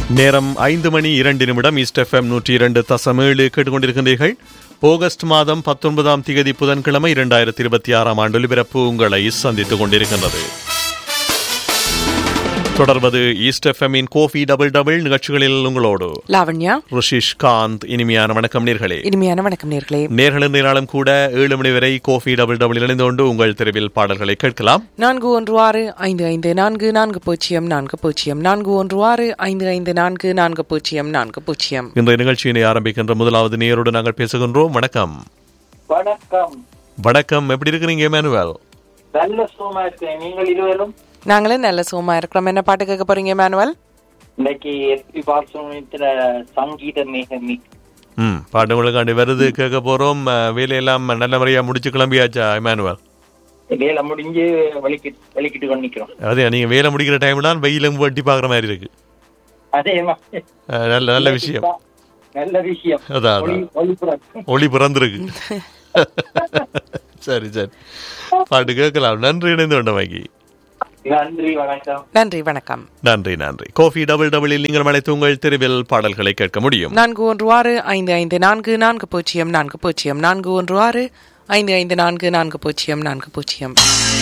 நேரம் ஐந்து மணி இரண்டு நிமிடம் ஈஸ்ட் எஃப்எம் நூற்றி இரண்டு தசம் ஏழு கேட்டுக்கொண்டிருக்கின்றீர்கள் ஆகஸ்ட் மாதம் பத்தொன்பதாம் திகதி புதன்கிழமை இரண்டாயிரத்தி இருபத்தி ஆறாம் ஆண்டு ஒலிபரப்பு உங்களை சந்தித்துக் கொண்டிருக்கின்றது தொடர்வது ஈஸ்ட் எஃப்எம்மின் கோஃபி டபுள் டபுள் நிகழ்ச்சிகளில் உங்களோடு லாவண்யா ருஷிஷ் காந்த் இனிமையான வணக்கம் நேர்களே இனிமையான வணக்கம் நேர்களே நேர்களின் நேராலும் கூட ஏழு மணி வரை கோஃபி டபுள் டபுள் இணைந்து கொண்டு உங்கள் தெருவில் பாடல்களை கேட்கலாம் நான்கு ஒன்று ஆறு ஐந்து ஐந்து நான்கு நான்கு பூஜ்ஜியம் நான்கு பூஜ்ஜியம் நான்கு ஒன்று ஆறு ஐந்து ஐந்து நான்கு நான்கு பூஜ்ஜியம் நான்கு பூஜ்ஜியம் இன்றைய நிகழ்ச்சியினை ஆரம்பிக்கின்ற முதலாவது நேரோடு நாங்கள் பேசுகின்றோம் வணக்கம் வணக்கம் வணக்கம் எப்படி இருக்கிறீங்க எமானுவேல் நல்ல சுகமா இருக்கேன் நீங்கள் இருவரும் நாங்களே நல்ல சுகமா இருக்கிறோம் என்ன பாட்டு கேட்க போறீங்க மேனுவல் இன்னைக்கு எஸ்பி பாலசுப்ரமணியத்துல சங்கீத மேகமி ம் பாட்டுங்களுக்காண்டி வருது கேட்க போறோம் அஹ், வேலையெல்லாம் நல்ல முறையா முடிச்சு கிளம்பியாச்சா எமானுவல் வேலை முடிஞ்சு வலிக்கிட்டு வலிக்கிட்டு கொண்டு நிக்கிறோம் அதே நீங்க வேலை முடிக்கிற டைம் தான் வெயிலும் வட்டி பாக்குற மாதிரி இருக்கு அதே மாதிரி அஹ், நல்ல நல்ல விஷயம் நல்ல விஷயம் அதான், ஒளி- அதான். ஒளிபுறம். ஒளி பிறந்திருக்கு சரி சரி பாட்டு கேட்கலாம் நன்றி இணைந்து கொண்டமைக்கு நன்றி வணக்கம் நன்றி வணக்கம் நன்றி நன்றி கோஃபி டபுள் டபுளில் நீங்கள் அழைத்து உங்கள் தெருவில் பாடல்களை கேட்க முடியும் நான்கு ஒன்று ஆறு ஐந்து ஐந்து நான்கு நான்கு பூஜ்ஜியம் நான்கு பூஜ்ஜியம் நான்கு ஒன்று ஆறு ஐந்து ஐந்து நான்கு நான்கு பூஜ்ஜியம் நான்கு பூஜ்ஜியம்